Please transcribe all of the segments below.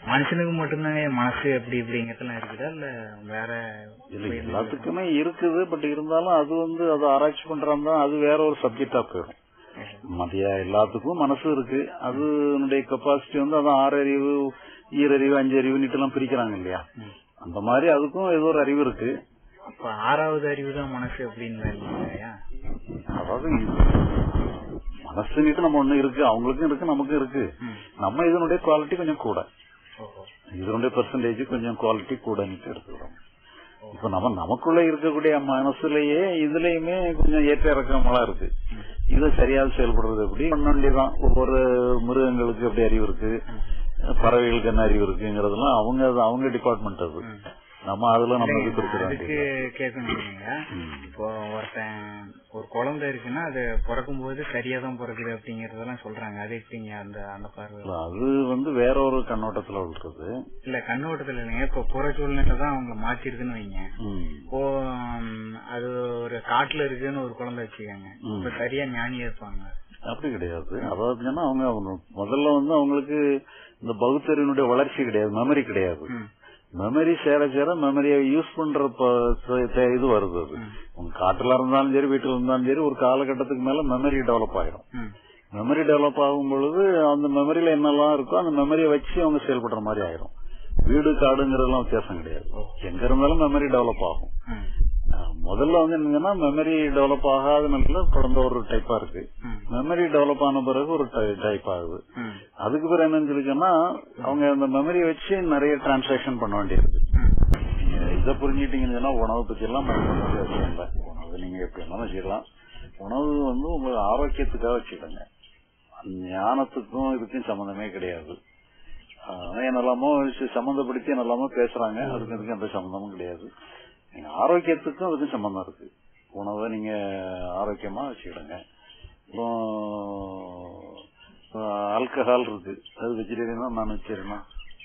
மனுஷனுக்கு மட்டும்தான் மனசு அப்படி இப்படிங்கிறதுலாம் இருக்குதா இல்ல வேற இல்ல எல்லாத்துக்குமே இருக்குது பட் இருந்தாலும் அது வந்து அதை ஆராய்ச்சி பண்றாங்க அது வேற ஒரு சப்ஜெக்டா போயிடும் மதிய எல்லாத்துக்கும் மனசு இருக்கு அதனுடைய கெப்பாசிட்டி வந்து அதான் ஆறறிவு ஈரறிவு அஞ்சறிவு எல்லாம் பிரிக்கிறாங்க இல்லையா அந்த மாதிரி அதுக்கும் ஏதோ ஒரு அறிவு இருக்கு அப்ப ஆறாவது அறிவு தான் மனசு அப்படின்னு இல்லையா அதாவது மனசுன்னுட்டு நம்ம ஒண்ணு இருக்கு அவங்களுக்கும் இருக்கு நமக்கும் இருக்கு ம். நம்ம இதனுடைய குவாலிட்டி கொஞ்சம் கூட ஓஹோ இதனுடைய பெர்சன்டேஜ் கொஞ்சம் குவாலிட்டி கூடன்னு எடுத்துக்கிறோம் இப்ப நம்ம நமக்குள்ள இருக்கக்கூடிய மனசுலயே இதுலயுமே கொஞ்சம் ஏற்ற இறக்கமெல்லாம் இருக்கு இது சரியாக செயல்படுறது எப்படி தான் ஒவ்வொரு மிருகங்களுக்கு எப்படி அறிவு இருக்கு பறவைகளுக்கு என்ன அறிவு இருக்குங்கிறதெல்லாம் அவங்க அது அவங்க டிபார்ட்மெண்ட் அது ம். நம்ம அதுல நம்ம இது கொடுக்க அதுக்கு வேண்டியது கேட்கணுங்க ம். இப்போ ஒருத்தன் ஒரு குழந்தை இருக்குன்னா அது பிறக்கும் போது சரியா தான் பிறக்குது அப்படிங்கறதெல்லாம் சொல்றாங்க அது எப்படிங்க அந்த அந்த பார்வை அது வந்து வேற ஒரு கண்ணோட்டத்துல விடுறது இல்ல கண்ணோட்டத்துல இல்லைங்க இப்போ புற சூழ்நிலை தான் அவங்கள மாத்திருக்குன்னு வைங்க ம். இப்போ ம், அது ஒரு காட்டுல இருக்குன்னு ஒரு குழந்தை வச்சுக்கோங்க ம். இப்ப சரியா ஞானியா இருப்பாங்க அப்படி கிடையாது அதாவது சொன்னா அவங்க அவங்க முதல்ல வந்து அவங்களுக்கு இந்த பகுத்தறிவினுடைய வளர்ச்சி கிடையாது மெமரி கிடையாது ம். மெமரி சேர சேர மெமரியை யூஸ் பண்ற ப- ச- தே- இது வருது அது ம். உங்க காட்டுல இருந்தாலும் சரி வீட்டுல இருந்தாலும் சரி ஒரு காலகட்டத்துக்கு மேல மெமரி டெவலப் ஆயிரும் ம். மெமரி டெவலப் ஆகும் பொழுது அந்த மெமரியில என்னெல்லாம் இருக்கோ அந்த மெமரியை வச்சு அவங்க செயல்படுற மாதிரி ஆயிரும் வீடு காடுங்கிறதுலாம் வித்தியாசம் கிடையாது எங்க இருந்தாலும் மெமரி டெவலப் ஆகும் ம். அஹ் முதல்ல வந்து என்னங்கன்னா மெமரி டெவலப் ஆகாத நிலையில குழந்தை ஒரு டைப்பா இருக்கு ம். மெமரி டெவலப் ஆன பிறகு ஒரு டைப் ஆகுது ம். அதுக்கு பிறகு என்னன்னு சொல்லிச்சோன்னா அவங்க அந்த மெமரியை வச்சு நிறைய டிரான்சாக்ஷன் பண்ண வேண்டியிருக்கு ம். நீங்க இதை புரிஞ்சுட்டீங்கன்னு சொன்னா உணவு பத்தி எல்லாம் பயன்படுத்த அவசியம் இல்லை உணவு நீங்க எப்படி வேணாலும் வச்சுக்கலாம் உணவு வந்து உங்க ஆரோக்கியத்துக்காக வச்சுக்கோங்க ஞானத்துக்கும் இதுக்கும் சம்பந்தமே கிடையாது ஆனா என்னெல்லாமோ வச்சு சம்பந்தப்படுத்தி என்னெல்லாமோ பேசுறாங்க அதுக்கு இதுக்கு எந்த சம்பந்தமும் கிடையாது நீங்க ஆரோக்கியத்துக்கும் அதுக்கும் சம்பந்தம் இருக்கு உணவை நீங்க ஆரோக்கியமா வச்சுக்கிடுங்க அப்புறம் ஆல்கஹால் இருக்கு அது வெஜிடேரியனா நான் வெஜிடேரியனா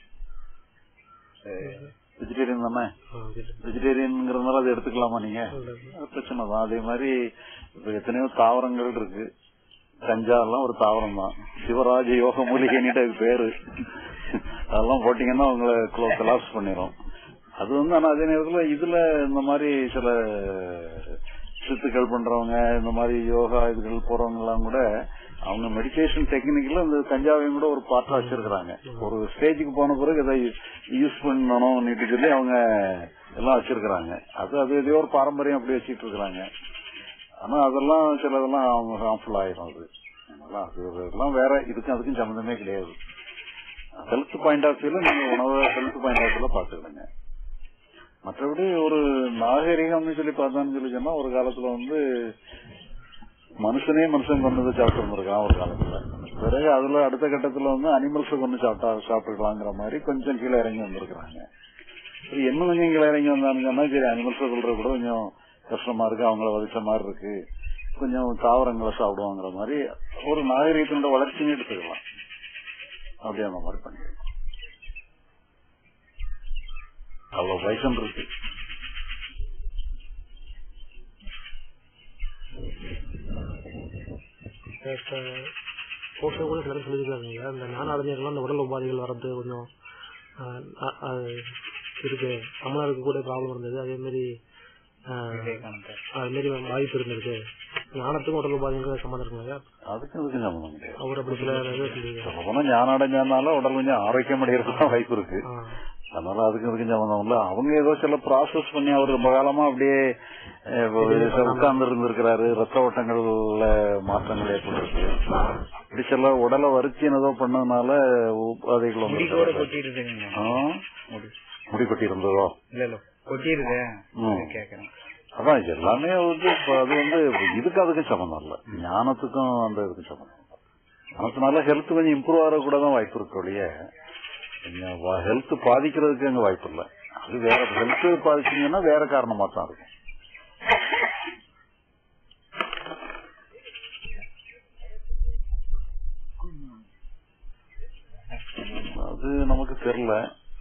வெஜிடேரியன் தானே வெஜிடேரியன்ங்கிறதுனால அதை எடுத்துக்கலாமா நீங்க அது பிரச்சனை தான் அதே மாதிரி இப்ப எத்தனையோ தாவரங்கள் இருக்கு கஞ்சா எல்லாம் ஒரு தாவரம் தான் சிவராஜ யோக மூலிகைன்னுட்டு அதுக்கு பேரு அதெல்லாம் போட்டீங்கன்னா உங்களை கொலாப்ஸ் பண்ணிரும் அது வந்து ஆனா அதே நேரத்துல இதுல இந்த மாதிரி சில சித்துக்கள் பண்றவங்க இந்த மாதிரி யோகா இதுகள் போறவங்க எல்லாம் கூட அவங்க மெடிடேஷன் டெக்னிக்ல இந்த கஞ்சாவையும் கூட ஒரு பார்ட்டா வச்சிருக்காங்க ஒரு ஸ்டேஜுக்கு போன பிறகு இதை யூஸ் பண்ணணும் சொல்லி அவங்க எல்லாம் வச்சிருக்கிறாங்க அது அது எதையோ ஒரு பாரம்பரியம் அப்படி வச்சிட்டு இருக்கிறாங்க ஆனா அதெல்லாம் சிலதெல்லாம் ஹார்ம்ஃபுல் ஆயிரும் அது அதனால அது அதெல்லாம் வேற இதுக்கும் அதுக்கும் சம்மந்தமே கிடையாது ஹெல்த் பாயிண்ட் ஆஃப் வியூல நீங்க உணவை ஹெல்த் பாயிண்ட் ஆஃப் வியூல பாத்துக்கிடுங்க மற்றபடி ஒரு நாகரிகம்னு சொல்லி பார்த்தான்னு சொல்லி சொன்னா ஒரு காலத்துல வந்து மனுஷனே மனுஷன் கொண்டு சாப்பிட்டு இருந்திருக்கான் ஒரு காலத்துல பிறகு அதுல அடுத்த கட்டத்துல வந்து அனிமல்ஸ் கொண்டு சாப்பிட்டா சாப்பிட்டுக்கலாங்கிற மாதிரி கொஞ்சம் கீழே இறங்கி வந்திருக்கிறாங்க சரி, என்ன கொஞ்சம் கீழே இறங்கி வந்தாங்கன்னா சரி அனிமல்ஸ் கொள்றது கூட கொஞ்சம் கஷ்டமா இருக்கு அவங்கள வதிச்ச மாதிரி இருக்கு கொஞ்சம் தாவரங்களை சாப்பிடுவாங்கிற மாதிரி ஒரு நாகரிகத்தினோட வளர்ச்சின்னு எடுத்துக்கலாம் அப்படி அந்த மாதிரி பண்ணிக்கலாம் அவ்வளவு பைசன் இருக்கு இப்போ போஸ்டர் கூட சிலர் சொல்லியிருக்காங்க இந்த ஞான அறிஞர்கள்லாம் இந்த உடல் உபாதைகள் வர்றது கொஞ்சம் ஆஹ், அ- அது இருக்கு அம்மனாருக்கு கூட ப்ராப்ளம் இருந்தது அதே மாதிரி ஆஹ், விவேகானந்தர் அது மாதிரி வாய்ப்பு இருந்திருக்கு ஞானத்துக்கும் உடல் உபாதைகளுக்கும் சம்மந்தம் இருக்குங்க அதுக்கு அதுக்கு சம்பந்தம் கிடையாது அவர் அப்படி சில இது சொல்லியிருக்காங்க சொல்ல போனா ஞானம் அடைஞ்சாலும் உடல் கொஞ்சம் ஆரோக்கியம் அடைகிறதுக்கு வாய்ப்பு இருக்கு ஆ, அதனால அதுக்கு அதுக்கு சம்பந்தம் இல்ல அவங்க ஏதோ சில ப்ராசஸ் பண்ணி அவர் ரொம்ப காலமா அப்படியே உட்கார்ந்து இருந்திருக்கிறாரு ரத்த ஓட்டங்கள்ல மாற்றங்கள் ஏற்பட்டிருக்கு இப்படி சில உடலை வறுச்சி ஏதோ பண்ணதுனால உபாதைகள் முடி கூட வந்து கொட்டிருதுங்க முடி கொட்டி இருந்ததோ இல்ல இல்ல கொட்டிருது ம். அது கேக்குறேன் அதான் இது எல்லாமே வந்து இப்ப அது வந்து இதுக்கு அதுக்கும் சம்பந்தம் இல்ல ஞானத்துக்கும் அந்த இதுக்கும் சம்பந்தம் இல்ல. ஞானத்தினால ஹெல்த் கொஞ்சம் இம்ப்ரூவ் ஆக கூட தான் வாய்ப்பு இருக்கு ஒழிய ஹெல்த் பாதிக்கிறதுக்கு அங்க வாய்ப்பு இல்ல அது வேற ஹெல்த் பாதிச்சீங்கன்னா வேற காரணமா தான் இருக்கும் அது நமக்கு தெரியல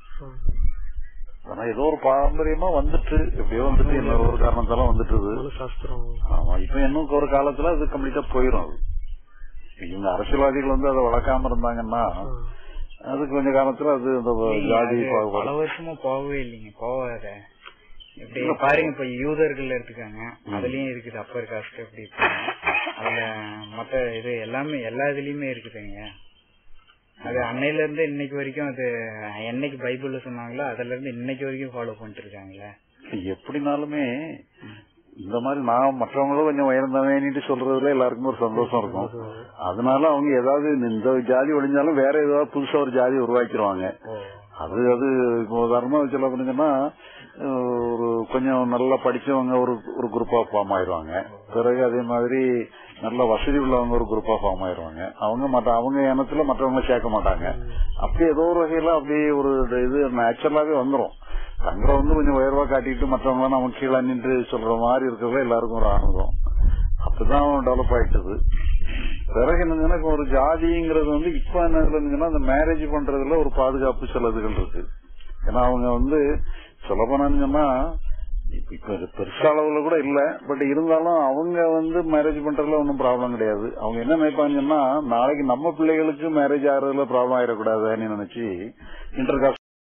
ஆனா ஏதோ ஒரு பாரம்பரியமா வந்துட்டு எப்படியோ வந்துட்டு என்ன ஒரு காரணத்தால வந்துட்டுது மனசாஸ்திரம் ஆமா இப்ப இன்னும் ஒரு காலத்துல அது கம்ப்ளீட்டா போயிடும் அது இவங்க அரசியல்வாதிகள் வந்து அதை வளர்க்காம இருந்தாங்கன்னா அது கொஞ்ச காலத்துல அது இந்த இல்லைங்க, ஜாதி அது பல பாகுபாடு வருஷமா போகவே இல்லைங்க போகாத இப்படி பாருங்க இப்ப யூதர்கள் எடுத்துக்காங்க அதுலயும் இருக்குது அப்பர் காஸ்ட் அப்படி இருக்காங்க அதுல மத்த இது எல்லாமே எல்லா இதுலயுமே இருக்குதுங்க அது அன்னையில இருந்து இன்னைக்கு வரைக்கும் அது என்னைக்கு பைபிள்ல சொன்னாங்களோ அதுல இருந்து இன்னைக்கு வரைக்கும் ஃபாலோ பண்ணிட்டு இருக்காங்களே எப்படினாலுமே இந்த மாதிரி நான் மற்றவங்களும் கொஞ்சம் உயர்ந்தவனிட்டு சொல்றதுல எல்லாருக்கும் ஒரு சந்தோஷம் இருக்கும் அதனால அவங்க ஏதாவது இந்த ஜாதி ஒழிஞ்சாலும் வேற ஏதாவது புதுசா ஒரு ஜாதி உருவாக்கிடுவாங்க அது அது இப்போ உதாரணமா சொல்ல போனீங்கன்னா அஹ், ஒரு கொஞ்சம் நல்லா படிச்சவங்க ஒரு ஒரு குரூப்பா ஃபார்ம் ஆயிருவாங்க பிறகு அதே மாதிரி நல்ல வசதி உள்ளவங்க ஒரு குரூப்பா ஃபார்ம் ஆயிருவாங்க அவங்க மற்ற அவங்க இனத்துல மற்றவங்க சேர்க்க மாட்டாங்க அப்படி ஏதோ ஒரு வகையில அப்படியே ஒரு இது நேச்சுரலாவே வந்துரும் தங்களை வந்து கொஞ்சம் உயர்வா காட்டிட்டு மற்றவங்க நம்ம கீழே நின்று சொல்ற மாதிரி இருக்கிறது எல்லாருக்கும் ஒரு ஆனந்தம் அப்படிதான் டெவலப் ஆயிட்டது பிறகு என்னங்கன்னா இப்ப ஒரு ஜாதிங்கிறது வந்து இப்ப என்ன இருந்துச்சுன்னா அந்த மேரேஜ் பண்றதுல ஒரு பாதுகாப்பு சில இதுகள் இருக்கு ஏன்னா அவங்க வந்து சொல்ல போனாங்கன்னா இப்ப இப்ப இது பெருசா அளவுல கூட இல்ல பட் இருந்தாலும் அவங்க வந்து மேரேஜ் பண்றதுல ஒன்றும் ப்ராப்ளம் கிடையாது அவங்க என்ன நினைப்பாங்கன்னா நாளைக்கு நம்ம பிள்ளைகளுக்கு மேரேஜ் ஆகுறதுல ப்ராப்ளம் ஆயிடக்கூடாதுன்னு நினைச்சு இன்டர்